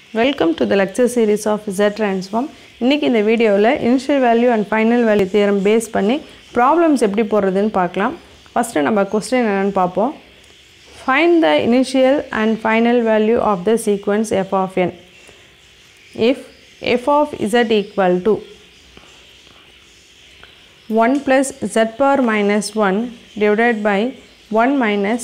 welcome to the lecture series of Z transform இன்றைக்கி இந்த வீடியோவில் initial value and final value theorem base பண்ணி problems எப்படி போடுறதுன்னு பார்க்கலாம் ஃபஸ்ட்டு நம்ம கொஸ்டின் என்னென்னு பார்ப்போம் find the initial and final value of the sequence f of n if f of z equal to 1 plus z power minus 1 divided by 1 minus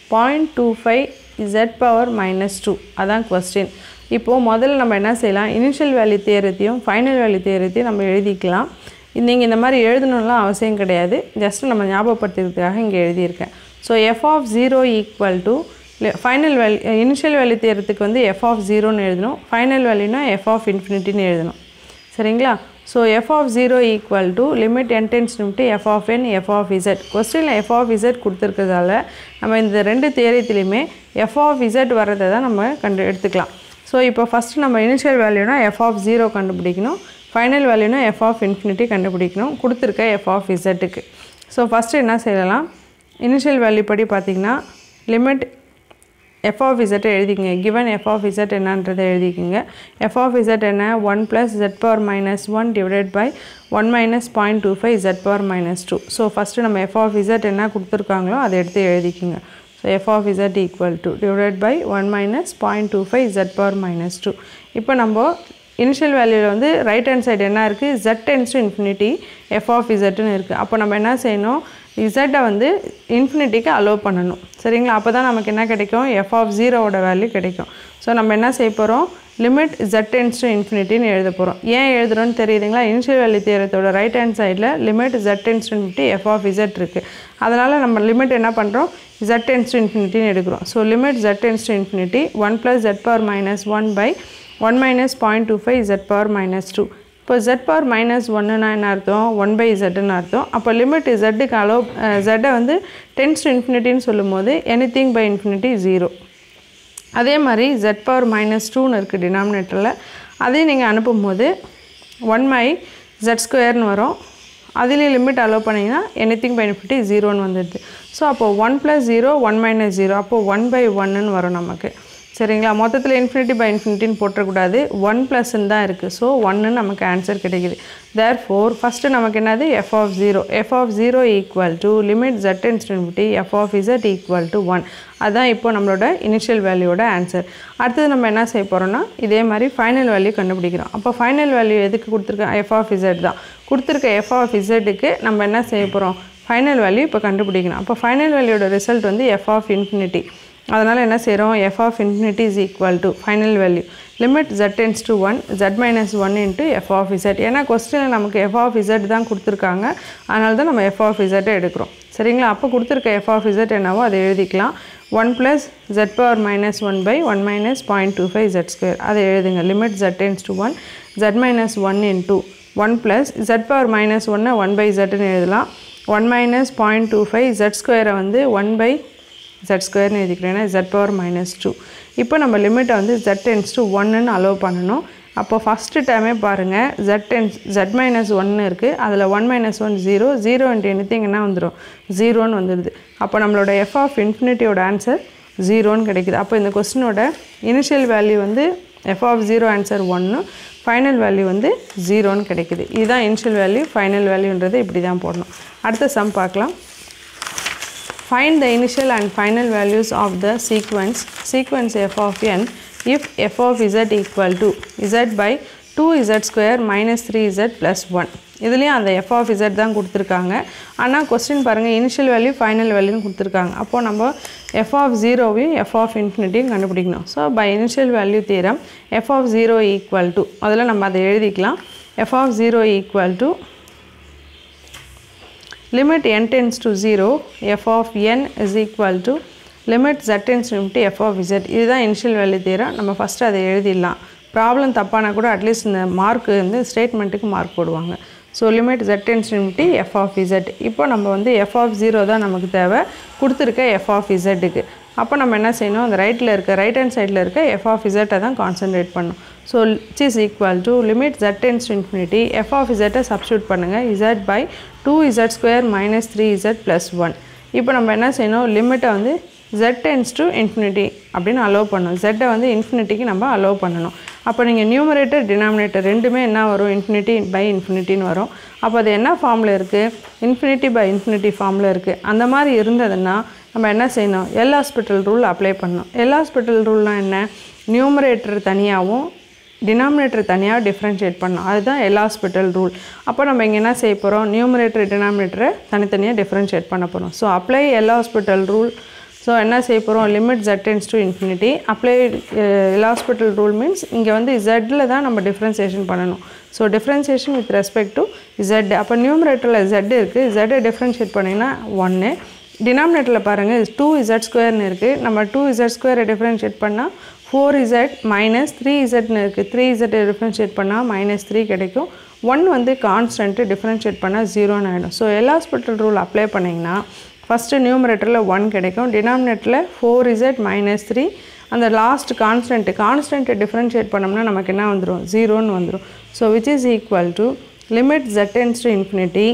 0.25 z power minus 2 அதான் question இப்போது முதல்ல நம்ம என்ன செய்யலாம் initial value தேரத்தையும் final value தேரத்தையும் நம்ம எழுதிக்கலாம் நீங்கள் இந்த மாதிரி எழுதணும்லாம் அவசியம் கிடையாது ஜஸ்ட் நம்ம ஞாபகப்படுத்துறதுக்காக இங்கே எழுதியிருக்கேன் so f of zero equal to final value initial value தேரத்துக்கு வந்து எஃப் ஆஃப் ஜீரோன்னு எழுதணும் ஃபைனல் வேல்யூனா எஃப் ஆஃப் இன்ஃபினிட்டின்னு எழுதணும் சரிங்களா so f of zero equal to limit n tends limit f of n f of z கொஸ்டினில் f of z கொடுத்துருக்கிறதால நம்ம இந்த ரெண்டு தேரியத்துலேயுமே எஃப் ஆஃப் இசட் வரதை தான் நம்ம கண்டு எடுத்துக்கலாம் ஸோ இப்போ ஃபஸ்ட்டு நம்ம இனிஷியல் வேல்யூனா எஃப் ஆஃப் ஜீரோ கண்டுபிடிக்கணும் ஃபைனல் வேல்யூனா எஃப் ஆஃப் இன்ஃபினிட்டி கண்டுபிடிக்கணும் கொடுத்துருக்க எஃப் ஆஃப் இசட்டுக்கு ஸோ ஃபஸ்ட்டு என்ன செய்யலாம் இனிஷியல் வேல்யூ படி பார்த்திங்கன்னா லிமிட் எஃப் ஆஃப் இசட்டை எழுதிக்கங்க கிவன் எஃப் ஆஃப் இசட் என்னன்றதை எழுதிக்கங்க எஃப் ஆஃப் இசட் என்ன one plus z power minus one divided by one minus point two five z power minus two so first நம்ம f of z என்ன கொடுத்துருக்காங்களோ அதை எடுத்து எழுதிக்கங்க so f of z equal to divided by one minus point two five z power minus two இப்போ நம்ம initial வேல்யூவில் வந்து right hand side என்ன இருக்குது z tends to infinity f of இசட்டுன்னு இருக்குது அப்போ நம்ம என்ன செய்யணும் இசட்டை வந்து இன்ஃபினிட்டிக்கு அலோவ் பண்ணணும் சரிங்களா அப்போ தான் நமக்கு என்ன கிடைக்கும் எஃப் ஆஃப் ஜீரோவோட வேல்யூ கிடைக்கும் ஸோ நம்ம என்ன செய்ய போகிறோம் லிமிட் ஜெட் டென்ஸ் டு இன்ஃபினிட்டின்னு எழுத போகிறோம் ஏன் எழுதுறோன்னு தெரியுதுங்களா இனிஷியல் வேல்யூ தேரத்தோட ரைட் ஹேண்ட் சைடில் limit z tends to infinity f of z இருக்குது அதனால் நம்ம லிமிட் என்ன பண்ணுறோம் ஜெட் டென்ஸ் டு இன்ஃபினிட்டின்னு எடுக்கிறோம் so limit z tends to infinity one plus z power minus one by one minus point two five z power minus two இப்போ z power minus ஒன்றுனா என்ன அர்த்தம் ஒன் பை ஜெட்டுன்னு அர்த்தம் அப்போ லிமிட் ஜெட்டுக்கு அலோ ஜெட்டை வந்து tense to இன்ஃபினிட்டின்னு சொல்லும்போது anything by infinity zero அதே மாதிரி ஜெட் பவர் மைனஸ் டூன்னு இருக்குது டினாமினேட்டரில் அதையும் நீங்கள் அனுப்பும்போது ஒன் பை ஜெட் ஸ்கொயர்னு வரும் அதுலேயும் லிமிட் அலோவ் பண்ணிங்கன்னா எனி திங் பை இன்ஃபினிட்டி ஜீரோன்னு வந்துடுது ஸோ அப்போது one plus zero one minus zero அப்போது ஒன் பை ஒன்னுன்னு வரும் நமக்கு சரிங்களா மொத்தத்தில் இன்ஃபினிட்டி பை இன்ஃபினிட்டின்னு போட்டக்கூடாது ஒன் ப்ளஸ்ன்னு தான் இருக்குது ஸோ ஒன்னு நமக்கு ஆன்சர் கிடைக்குது தேர் ஃபோர் ஃபஸ்ட்டு நமக்கு என்னது f of zero f of zero equal to limit z infinity f of z equal to one அதுதான் இப்போ நம்மளோட இனிஷியல் வேல்யூவோட ஆன்சர் அடுத்தது நம்ம என்ன செய்ய போகிறோம்னா இதே மாதிரி ஃபைனல் வேல்யூ கண்டுபிடிக்கிறோம் அப்போ ஃபைனல் வேல்யூ எதுக்கு கொடுத்துருக்கோம் எஃப் ஆஃப் இசட் தான் கொடுத்துருக்க எஃப் ஆஃப் இசட்டுக்கு நம்ம என்ன செய்ய போகிறோம் ஃபைனல் வேல்யூ இப்போ கண்டுபிடிக்கணும் அப்போ ஃபைனல் வேல்யூட ரிசல்ட் வந்து எஃப் ஆஃப் இன்ஃபினிட்டி அதனால் என்ன செய்கிறோம் f of infinity is equal to final value limit z tends to one z minus one into f of z ஏன்னா கொஸ்டினில் நமக்கு எஃப் ஆஃப் இசட் தான் கொடுத்துருக்காங்க அதனால தான் நம்ம எஃப் ஆஃப் இசட்டை எடுக்கிறோம் சரிங்களா அப்போ கொடுத்துருக்க எஃப் ஆஃப் இசட் என்னவோ அதை எழுதிக்கலாம் one plus z power minus one by one minus point two five z square அதை எழுதுங்க limit z tends to one z minus one into one plus z power minus ஒன்னை one by ஜெட்னு எழுதலாம் one minus point two five z ஸ்கொயரை வந்து one by jet ஸ்கொயர்னு எழுதிக்கிறேன் jet power minus two இப்போ நம்ம லிமிட்டை வந்து ஜெட் டென்ஸ் டு ஒன்னுன்னு அலோவ் பண்ணணும் அப்போ ஃபஸ்ட்டு டைமே பாருங்கள் ஜெட் டென்ஸ் ஜெட் மைனஸ் ஒன்று இருக்குது அதில் one minus one zero zero into anything என்ன வந்துடும் ஜீரோன்னு வந்துடுது அப்போ நம்மளோட எஃப் ஆஃப் இன்ஃபினிட்டியோட ஆன்சர் ஜீரோன்னு கிடைக்குது அப்போ இந்த கொஸ்டினோட இனிஷியல் வேல்யூ வந்து எஃப் ஆஃப் ஜீரோ ஆன்சர் ஒன்று ஃபைனல் வேல்யூ வந்து ஜீரோன்னு கிடைக்குது இதுதான் இனிஷியல் வேல்யூ ஃபைனல் வேல்யூன்றது இப்படி தான் போடணும் அடுத்த சம் பார்க்கலாம் Find the initial and final values of the sequence sequence f of n if f of z equal to z by 2z square minus 3z plus 1 இதுலேயும் அந்த எஃப் ஆஃப் இசட் தான் கொடுத்துருக்காங்க ஆனால் கொஸ்டின் பாருங்கள் initial value final வேல்யூன்னு கொடுத்துருக்காங்க அப்போது நம்ம f of ஜீரோவையும் எஃப் ஆஃப் இன்ஃபினிட்டியும் கண்டுபிடிக்கணும் so by initial value theorem f of zero equal to அதில் நம்ம அதை எழுதிக்கலாம் f of zero equal to limit n tends to 0 f of n is equal to limit z tends to infinity f of z இதுதான் initial value theorem நம்ம first அதை எழுதிடலாம் problem தப்பானா கூட at least இந்த மார்க் வந்து ஸ்டேட்மெண்ட்டுக்கு மார்க் போடுவாங்க so limit z tends infinity f of z இப்போ நம்ம வந்து எஃப் ஆஃப் ஜீரோ தான் நமக்கு தேவை கொடுத்துருக்க எஃப் ஆஃப் இசட்டுக்கு அப்போ நம்ம என்ன செய்யணும் அந்த ரைட்டில் இருக்க ரைட் ஹேண்ட் சைடில் இருக்க எஃப் ஆஃப் இசட்டை தான் கான்சென்ட்ரேட் பண்ணணும் so which is equal to limit z tends to infinity f of இசட்டை சப்ஸ்டியூட் பண்ணுங்கள் z by two z square minus three z plus one இப்போ நம்ம என்ன செய்யணும் லிமிட்டை வந்து z டென்ஸ் டு இன்ஃபினிட்டி அப்படின்னு அலோவ் பண்ணணும் ஜெட்டை வந்து இன்ஃபினிட்டிக்கு நம்ம அலோவ் பண்ணணும் அப்போ நீங்கள் நியூமரேட்டர் டினாமினேட்டர் ரெண்டுமே என்ன வரும் இன்ஃபினிட்டி பை இன்ஃபினிட்டின்னு வரும் அப்போ அது என்ன ஃபார்மில் இருக்குது இன்ஃபினிட்டி பை இன்ஃபினிட்டி ஃபார்மில் இருக்குது அந்த மாதிரி இருந்ததுன்னா நம்ம என்ன செய்யணும் எல் ஹாஸ்பிட்டல் ரூல் அப்ளை பண்ணணும் எல் ஹாஸ்பிட்டல் ரூல்னால் என்ன நியூமரேட்டர் தனியாகவும் டினாமினேட்டர் தனியாக டிஃப்ரென்ஷியேட் பண்ணணும் அதுதான் எல் ஹாஸ்பிட்டல் ரூல் அப்போ நம்ம இங்கே என்ன செய்ய போகிறோம் நியூமரேட்டர் டினாமினேட்டரை தனித்தனியாக டிஃப்ரென்ஷியேட் பண்ண போகிறோம் so apply L'Hospital rule so என்ன செய்ய போகிறோம் limit z tends to infinity apply L'Hospital rule means இங்கே வந்து ஜெட்டில் தான் நம்ம டிஃப்ரென்சியேஷன் பண்ணணும் so differentiation with respect to z அப்போ நியூமரேட்டரில் ஜெட் இருக்குது ஜெட்டை டிஃப்ரென்ஷியேட் பண்ணிங்கன்னா ஒன்று டினாமினேட்டரில் பாருங்கள் டூ இசட் ஸ்கொயர்னு இருக்குது நம்ம டூ இசட் ஸ்கொயரை டிஃப்ரென்ஷியேட் பண்ணால் ஃபோர் இசட் மைனஸ் த்ரீ இசட்னு இருக்குது த்ரீ இசட்டை டிஃப்ரென்ஷியேட் பண்ணால் மைனஸ் த்ரீ கிடைக்கும் ஒன் வந்து கான்ஸ்டன்ட்டு டிஃப்ரென்ஷியேட் பண்ணால் ஜீரோன்னு ஆகிடும் so L'Hospital rule apply பண்ணிங்கன்னா ஃபஸ்ட்டு நியூமரேட்டரில் ஒன் கிடைக்கும் டினாமினேட்டரில் ஃபோர் இசட் மைனஸ் த்ரீ அந்த லாஸ்ட் கான்ஸ்டன்ட்டு கான்ஸ்டன்ட்டை டிஃப்ரென்ஷியேட் பண்ணோம்னா நமக்கு என்ன வந்துடும் ஜீரோன்னு வந்துடும் so which is equal to limit z tends to infinity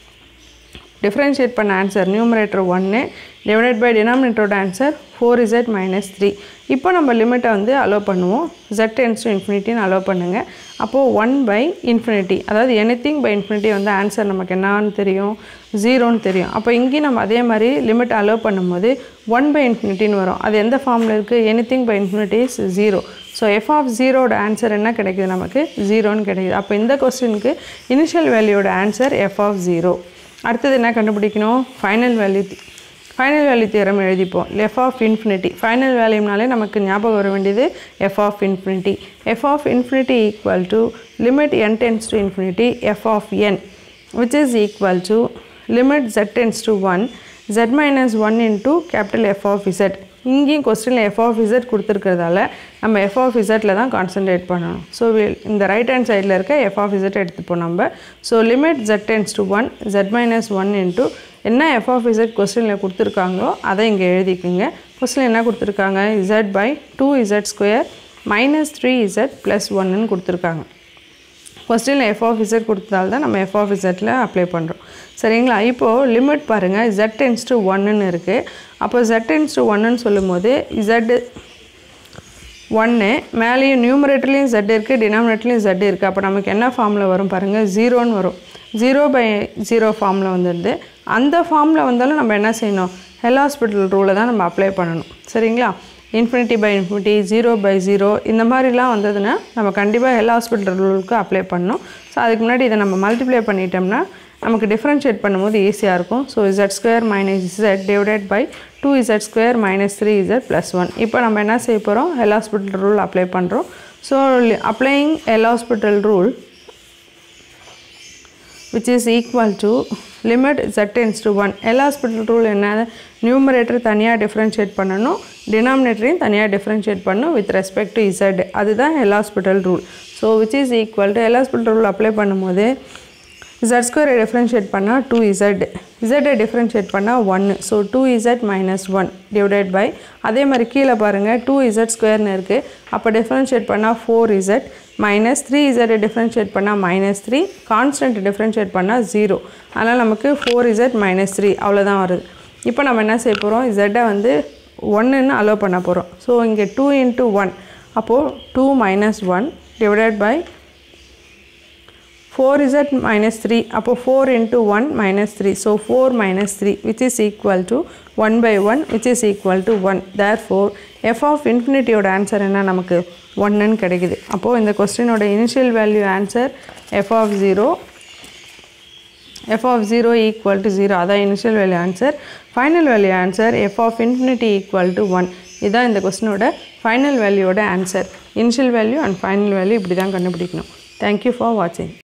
differentiate பண்ண ஆன்சர் நியூமரேட்டர் ஒன்று டிவைடட் பை டினாமினேட்டரோட answer four z minus three இப்போ நம்ம லிமிட்டை வந்து அலோவ் பண்ணுவோம் ஜெட் டென்ஸ் டு இன்ஃபினிட்டின்னு அலோவ் பண்ணுங்கள் அப்போது ஒன் பை இன்ஃபினிட்டி அதாவது எனிதிங் பை இன்ஃபினிட்டி வந்து ஆன்சர் நமக்கு என்னான்னு தெரியும் ஜீரோன்னு தெரியும் அப்போ இங்கேயும் நம்ம அதே மாதிரி லிமிட் அலோவ் பண்ணும்போது ஒன் பை இன்ஃபினிட்டின்னு வரும் அது எந்த ஃபார்மில் இருக்குது anything by infinity is zero so f of ஜீரோட ஆன்சர் என்ன கிடைக்குது நமக்கு ஜீரோன்னு கிடைக்குது அப்போ இந்த கொஸ்டினுக்கு இனிஷியல் வேல்யூட ஆன்சர் எஃப் ஆஃப் ஜீரோ அடுத்தது என்ன கண்டுபிடிக்கணும் final value final value theorem எழுதிப்போம் எஃப் ஆஃப் இன்ஃபினிட்டி ஃபைனல் வேல்யூனாலே நமக்கு ஞாபகம் வர வேண்டியது f of infinity f of infinity equal to limit n tends to infinity f of n which is equal to limit z tends to one z minus one into capital F of z இங்கேயும் கொஸ்டினில் f of z கொடுத்துருக்கிறதால நம்ம f of இசட்டில் தான் concentrate பண்ணணும் so இந்த right hand சைடில் இருக்க F of z எடுத்துப்போம் நம்ம so limit z tends to one z minus one into என்ன எஃப் ஆஃப் இசட் கொஸ்டினில் கொடுத்துருக்காங்களோ அதை இங்கே எழுதிக்குங்க கொஸ்டின் என்ன கொடுத்துருக்காங்க z by two z square minus three z plus ஒன்னுன்னு கொடுத்துருக்காங்க கொஸ்டினில் எஃப் ஆஃப் இசட் கொடுத்ததால தான் நம்ம எஃப் ஆஃப் இசட்டில் அப்ளை பண்ணுறோம் சரிங்களா இப்போது லிமிட் பாருங்கள் ஜெட் டென்ஸ் டு ஒன்னுன்னு இருக்குது அப்போ ஜெட் டென்ஸ் டு ஒன்னுன்னு சொல்லும்போது இசட் ஒன்று மேலேயும் நியூமரேட்டர்லேயும் ஜெட் இருக்குது டினாமினேட்டர்லேயும் ஜெட் இருக்குது அப்போ நமக்கு என்ன ஃபார்மில் வரும் பாருங்கள் ஜீரோன்னு வரும் ஜீரோ பை ஜீரோ ஃபார்மில் வந்துடுது அந்த ஃபார்மில் வந்தாலும் நம்ம என்ன செய்யணும் ஹெல் ஹாஸ்பிட்டல் ரூலை தான் நம்ம அப்ளை பண்ணணும் சரிங்களா infinity by infinity zero by zero இந்த மாதிரிலாம் வந்ததுன்னா நம்ம கண்டிப்பாக ஹெல் ஹாஸ்பிட்டல் ரூலுக்கு அப்ளை பண்ணணும் ஸோ அதுக்கு முன்னாடி இதை நம்ம மல்டிப்ளை பண்ணிட்டோம்னா நமக்கு டிஃப்ரென்ஷியேட் பண்ணும்போது ஈஸியாக இருக்கும் so z square minus z divided by two z square minus three z plus one இப்போ நம்ம என்ன செய்ய போகிறோம் எல் ஹாஸ்பிட்டல் ரூல் அப்ளை பண்ணுறோம் so applying L'Hospital rule which is equal to limit z tends to 1 L'Hospital rule என்ன numerator தனியாக differentiate பண்ணணும் டினாமினேட்டரையும் தனியாக டிஃப்ரென்ஷியேட் பண்ணணும் வித் ரெஸ்பெக்ட் டு இசட் அதுதான் L'Hospital rule so which is equal to L'Hospital rule apply பண்ணும்போது z ஸ்கொயரை differentiate பண்ணால் டூ இசட் இசட்டை டிஃப்ரென்ஷியேட் பண்ணால் ஒன்று so two z minus one divided by அதே மாதிரி கீழே பாருங்கள் டூ இசட் ஸ்கொயர்னு இருக்குது அப்போ டிஃப்ரென்ஷியேட் பண்ணால் ஃபோர் இசட் மைனஸ் த்ரீ இசட்டை டிஃப்ரென்ஷியேட் பண்ணால் மைனஸ் த்ரீ கான்ஸ்டன்ட் டிஃப்ரென்ஷியேட் பண்ணால் ஜீரோ அதனால் நமக்கு ஃபோர் இசட் மைனஸ் த்ரீ அவ்வளோதான் வருது இப்போ நம்ம என்ன செய்ய போகிறோம் இசட்டை வந்து ஒன்றுன்னு அலோவ் பண்ண போகிறோம் ஸோ இங்கே டூ இன்ட்டு ஒன் அப்போது two minus one divided by four z minus three அப்போ four into one minus three so four minus three which is equal to one by one which is equal to one therefore f of இன்ஃபினிட்டியோட answer என்ன நமக்கு ஒன்றுன்னு கிடைக்குது அப்போது இந்த கொஸ்டினோட initial value answer f of zero f of zero equal to zero அதான் initial value answer final value answer f of infinity equal to one இதுதான் இந்த கொஸ்டினோட ஃபைனல் வேல்யூவோட answer initial value and final value இப்படி தான் கண்டுபிடிக்கணும் thank you for வாட்சிங்